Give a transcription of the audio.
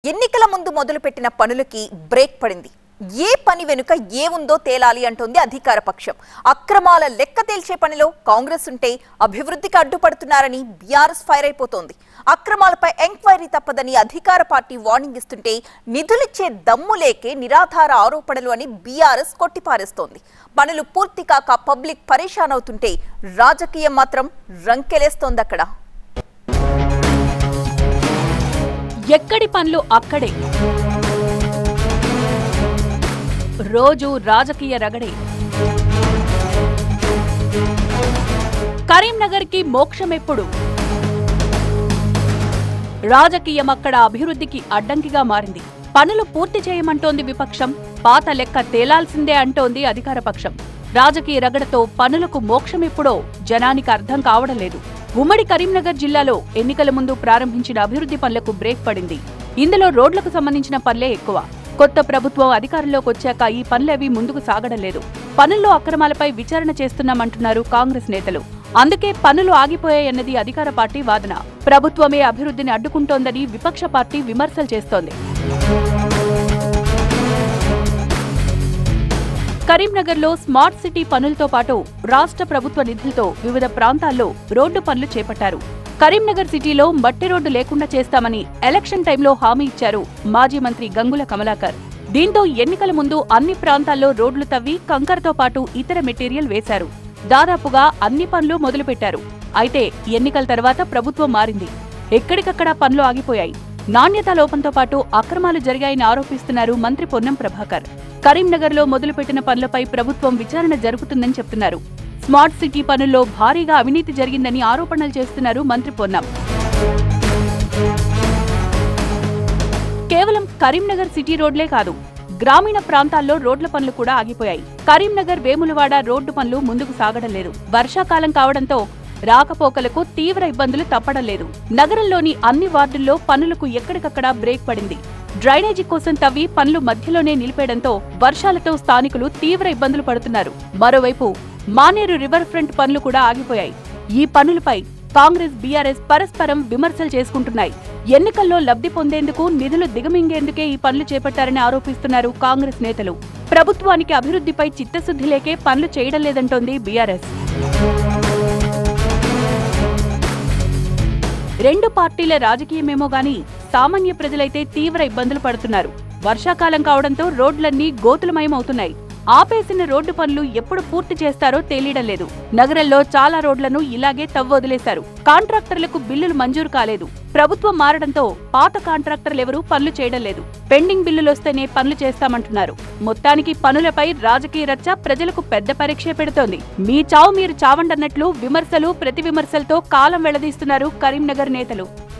ఎన్నికల ముందు మొదలుపెట్టిన పనులకి బ్రేక్ పడింది ఏ పని వెనుక ఏముందో తేలాలి అంటోంది అధికార పక్షం అక్రమాల లెక్క తేల్చే పనిలో కాంగ్రెస్ ఉంటే అభివృద్ధికి అడ్డుపడుతున్నారని బీఆర్ఎస్ ఫైర్ అయిపోతోంది అక్రమాలపై ఎంక్వైరీ తప్పదని అధికార పార్టీ వార్నింగ్ ఇస్తుంటే నిధులిచ్చే దమ్ము లేకే నిరాధార ఆరోపణలు అని బీఆర్ఎస్ కొట్టిపారేస్తోంది పనులు పూర్తి కాక పబ్లిక్ పరేషాన్ అవుతుంటే రాజకీయం మాత్రం రంకెలేస్తోంది అక్కడ ఎక్కడి పనులు అక్కడే రోజు రాజకీయ రగడే కరీంనగర్కి మోక్షమెప్పుడు రాజకీయం అక్కడ అభివృద్ధికి అడ్డంకిగా మారింది పనులు పూర్తి చేయమంటోంది విపక్షం పాత లెక్క తేలాల్సిందే అంటోంది అధికార పక్షం రాజకీయ రగడతో పనులకు మోక్షమెప్పుడో జనానికి అర్థం కావడం లేదు ఉమ్మడి కరీంనగర్ జిల్లాలో ఎన్నికల ముందు ప్రారంభించిన అభివృద్ధి పనులకు బ్రేక్ పడింది ఇందులో రోడ్లకు సంబంధించిన పనులే ఎక్కువ కొత్త ప్రభుత్వం అధికారంలోకి వచ్చాక ఈ పనులేవి ముందుకు సాగడం లేదు పనుల్లో అక్రమాలపై విచారణ చేస్తున్నామంటున్నారు కాంగ్రెస్ నేతలు అందుకే పనులు ఆగిపోయాయన్నది అధికార పార్టీ వాదన ప్రభుత్వమే అభివృద్ధిని అడ్డుకుంటోందని విపక్ష పార్టీ విమర్శలు చేస్తోంది కరీంనగర్లో స్మార్ట్ సిటీ పనులతో పాటు రాష్ట్ర ప్రభుత్వ నిధులతో వివిధ ప్రాంతాల్లో రోడ్డు పనులు చేపట్టారు కరీంనగర్ సిటీలో మట్టి రోడ్డు లేకుండా చేస్తామని ఎలక్షన్ టైంలో హామీ ఇచ్చారు మాజీ మంత్రి గంగుల కమలాకర్ దీంతో ఎన్నికల ముందు అన్ని ప్రాంతాల్లో రోడ్లు తవ్వి కంకరతో పాటు ఇతర మెటీరియల్ వేశారు దాదాపుగా అన్ని పనులు మొదలుపెట్టారు అయితే ఎన్నికల తర్వాత ప్రభుత్వం మారింది ఎక్కడికక్కడ పనులు ఆగిపోయాయి నాణ్యతా లోపంతో పాటు అక్రమాలు జరిగాయని ఆరోపిస్తున్నారు మంత్రి పొన్నం ప్రభాకర్ కరీంనగర్లో మొదలుపెట్టిన పనులపై ప్రభుత్వం విచారణ జరుపుతుందని చెప్తున్నారు స్మార్ట్ సిటీ పనుల్లో భారీగా అవినీతి జరిగిందని ఆరోపణలు చేస్తున్నారు మంత్రి పొన్నం కేవలం కరీంనగర్ సిటీ రోడ్లే కాదు గ్రామీణ ప్రాంతాల్లో రోడ్ల పనులు కూడా ఆగిపోయాయి కరీంనగర్ వేములవాడ రోడ్డు పనులు ముందుకు సాగడం లేదు వర్షాకాలం కావడంతో రాకపోకలకు తీవ్ర ఇబ్బందులు తప్పడం లేదు నగరంలోని అన్ని వార్డుల్లో పనులకు ఎక్కడికక్కడ బ్రేక్ పడింది డ్రైనేజీ కోసం తవ్వి పనులు మధ్యలోనే నిలిపేయడంతో వర్షాలతో స్థానికులు తీవ్ర ఇబ్బందులు పడుతున్నారు మరోవైపు మానేరు రివర్ ఫ్రంట్ పనులు కూడా ఆగిపోయాయి ఈ పనులపై కాంగ్రెస్ బీఆర్ఎస్ పరస్పరం విమర్శలు చేసుకుంటున్నాయి ఎన్నికల్లో లబ్ధి పొందేందుకు నిధులు దిగమింగేందుకే ఈ పనులు చేపట్టారని ఆరోపిస్తున్నారు కాంగ్రెస్ నేతలు ప్రభుత్వానికి అభివృద్ధిపై చిత్తశుద్ధి లేకే పనులు చేయడం లేదంటోంది బీఆర్ఎస్ రెండు పార్టీల రాజకీయమేమో గాని సామాన్య ప్రజలైతే తీవ్ర ఇబ్బందులు పడుతున్నారు వర్షాకాలం కావడంతో రోడ్లన్నీ గోతులమయమవుతున్నాయి ఆపేసిన రోడ్డు పనులు ఎప్పుడు పూర్తి చేస్తారో తెలియడం లేదు నగరంలో చాలా రోడ్లను ఇలాగే తవ్వొదిలేశారు కాంట్రాక్టర్లకు బిల్లులు మంజూరు కాలేదు ప్రభుత్వం మారడంతో పాత కాంట్రాక్టర్లెవరూ పనులు చేయడం లేదు పెండింగ్ బిల్లులొస్తేనే పనులు చేస్తామంటున్నారు మొత్తానికి పనులపై రాజకీయ రచ్చ ప్రజలకు పెద్ద పరీక్ష పెడుతోంది మీ చావు మీరు చావండన్నట్లు విమర్శలు ప్రతి విమర్శలతో కాలం వెళ్లదీస్తున్నారు కరీంనగర్ నేతలు